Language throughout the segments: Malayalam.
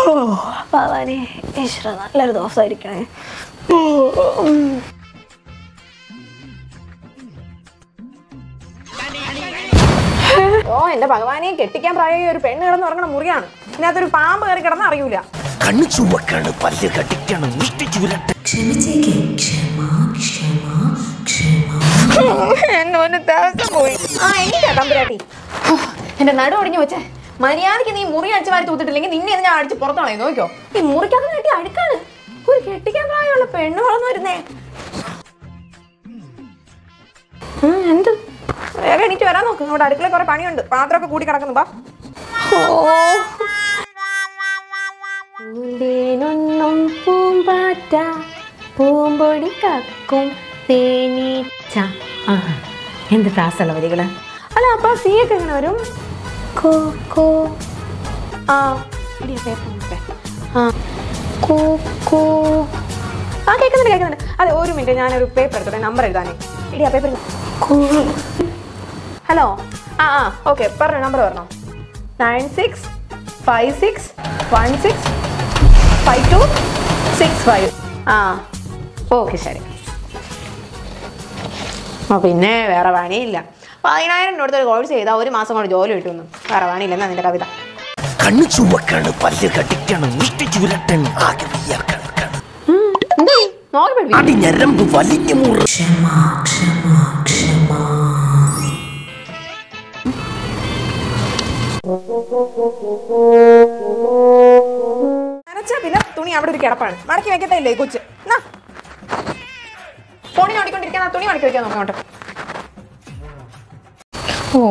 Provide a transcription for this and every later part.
ഭഗവാനെ ഈശ്വര നല്ലൊരു ദിവസമായിരിക്കണേ ഓ എന്റെ ഭഗവാനെ കെട്ടിക്കാൻ പ്രായമായ ഒരു പെണ്ണ് കിടന്ന് ഉറങ്ങണ മുറിയാണ് ഇതിനകത്തൊരു പാമ്പ് കയറി കിടന്ന് അറിയൂല കണ്ണു ചുവക്കാണ് പല്ല് കടിക്കണം മുഷ്ടി ചുരട്ടെ ക്ഷമിച്ചേക്ക് ക്ഷമ ക്ഷമ ക്ഷമ എന്നോന് ദിവസം പോയി ആ എനിക്ക് തമ്പുരാട്ടി ഹോ, എന്റെ നടു ഒടിഞ്ഞു വെച്ചേ മര്യാദക്ക് നീ മുറി അടിച്ച് വാരി തൂത്തിട്ടില്ലെങ്കിൽ നിന്നെ ഇത് ഞാൻ അടിച്ച് പുറത്താണേ നോക്കിയോ ഈ മുറിക്കകത്ത് കെട്ടി അടുക്കാണ് ഒരു കെട്ടിക്കാൻ പ്രായമുള്ള പെണ്ണ് വളർന്നു വരുന്നേ ഉം, എന്ത് വേഗം എണീറ്റ് വരാൻ നോക്ക് ഇവിടെ അടുക്കള കുറെ പണിയുണ്ട് പാത്രമൊക്കെ കൂടി കിടക്കുന്നു ബാ പൂന്തേനൊന്നും പൂമ്പാറ്റ പൂമ്പൊടി കക്കും തേനീച്ച ആ എന്ത് പ്രാസമുള്ള വരികള് അല്ല അപ്പൊ സി ഒക്കെ എങ്ങനെ വരും കോ കോ ആ ഇടിയ പേപ്പർ നോക്കട്ടെ ആ കോ കോ ആ കേൾക്കുന്നുണ്ട് കേൾക്കുന്നുണ്ട് അതെ ഒരു മിനിറ്റ് ഞാനൊരു പേപ്പർ എടുത്തോട്ടെ നമ്പർ എഴുതാനേ ഇടിയ പേപ്പർ ഹലോ ആ ആ ഓക്കെ പറഞ്ഞു നമ്പർ പറഞ്ഞോ nine six five six one six five two six five ആ ഓക്കെ ശരി ഓ പിന്നെ വേറെ പണിയില്ല പതിനായിരം രൂപ ഒരു കോഴ്സ് ചെയ്താൽ ഒരു മാസം കൊണ്ട് ജോലി കിട്ടുമെന്ന് വേറെ പണിയില്ലെന്നാ നിന്റെ കവിത കണ്ണു ചുവക്കാണ് പല്ല് കടിക്കണം മുഷ്ടി ചുരട്ടൻ ആകെ വിയർക്കണം എന്താ നീ? നോക്കി പഠിപ്പിക്കും അടി ഞരമ്പ് വലിഞ്ഞു മുറ ക്ഷമ ക്ഷമ ക്ഷമ നനച്ചാ പിന്നെ തുണി അവിടെ ഒരു കിടപ്പാണ് മടക്കി വെക്കത്തില്ലേ ഈ കൊച്ച് എന്നാ ഫോണിൽ ഓടിക്കൊണ്ടിരിക്കാൻ ആ തുണി മടക്കി വെക്കാൻ നോക്കാം അങ്ങോട്ട് ഓ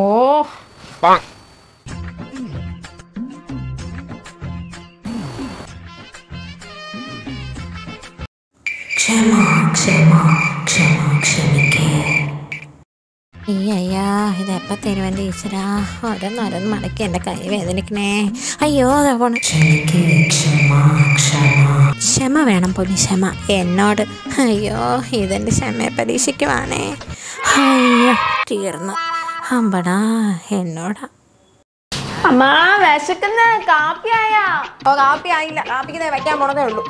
ക്ഷമ ക്ഷമ ക്ഷമ ക്ഷമിക്കേ അയ്യോ ഇതെപ്പോ തരുവൻ്റെ ഈശ്വരാ ഓരോന്നോരോന്ന് മടക്കി എൻ്റെ കൈ വേദനിക്കണേ അയ്യോ ദാ പോണ് ക്ഷമിക്കേ ക്ഷമ ക്ഷമ ക്ഷമ വേണം പൊന്നു ക്ഷമ എന്നോട് അയ്യോ ഇതെൻ്റെ ക്ഷമയെ പരീക്ഷിക്കുവാണേ അയ്യോ തീർന്നു അമ്പടാ എന്നോടാ അമ്മാ വിശക്കുന്ന കാപ്പി ആയാ ഓ കാപ്പി ആയില്ല കാപ്പിക്ക് ദേ വെക്കാൻ പോണതേ ഉള്ളൂ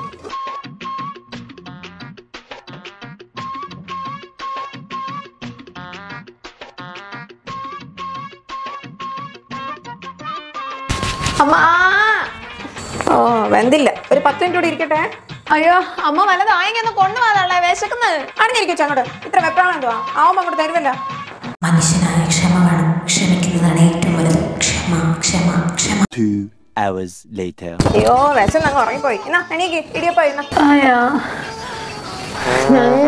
അമ്മാ ഓ വെന്തില്ല ഒരു പത്ത് മിനിറ്റ് കൂടി ഇരിക്കട്ടെ അയ്യോ അമ്മ വല്ലതായെങ്കിൽ ഒന്ന് കൊണ്ടുപോകാതെ വിശക്കുന്നത് അറിഞ്ഞിരിക്കും അങ്ങോട്ട് ഇത്ര വെപ്രാളം എന്തുവാ ആവുമ്പോ അങ്ങോട്ട് തരുമല്ലോ മനുഷ്യനായ ക്ഷമ വേണം ക്ഷമിക്കുന്നതാണ് ഏറ്റവും വലുത് ക്ഷമ ക്ഷമ ക്ഷമ Two hours later. അയ്യോ വിശന്ന് അങ്ങ് ഉറങ്ങിപ്പോയി എന്നാ എനിക്ക് ഇടിയപ്പോ ഇരുന്ന ഞങ്ങൾ